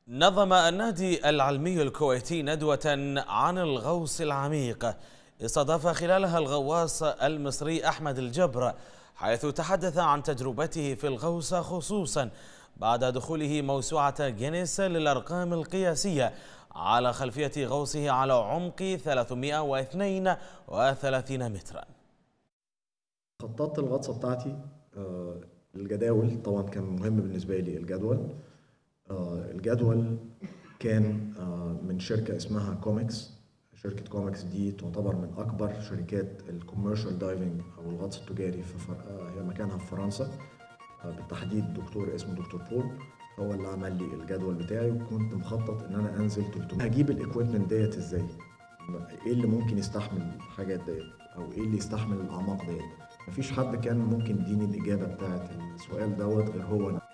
نظم النادي العلمي الكويتي ندوة عن الغوص العميق استضاف خلالها الغواص المصري أحمد الجبر حيث تحدث عن تجربته في الغوص خصوصا بعد دخوله موسوعة جينيس للأرقام القياسية على خلفية غوصه على عمق 332 مترا خططت الغطسة بتاعتي آه، الجداول طبعا كان مهم بالنسبة لي الجدول آه، الجدول كان آه، من شركة اسمها كوميكس شركة كوميكس دي تعتبر من أكبر شركات الكوميرشال دايفنج أو الغطس التجاري في فر... هي مكانها في فرنسا بالتحديد دكتور اسمه دكتور بول هو اللي عمل لي الجدول بتاعي وكنت مخطط ان انا انزل 300 هجيب الاكويبمنت ديت ازاي ايه اللي ممكن يستحمل الحاجات ديت او ايه اللي يستحمل الاعماق ديت مفيش حد كان ممكن يديني الاجابه بتاعت السؤال دوت غير هو أنا.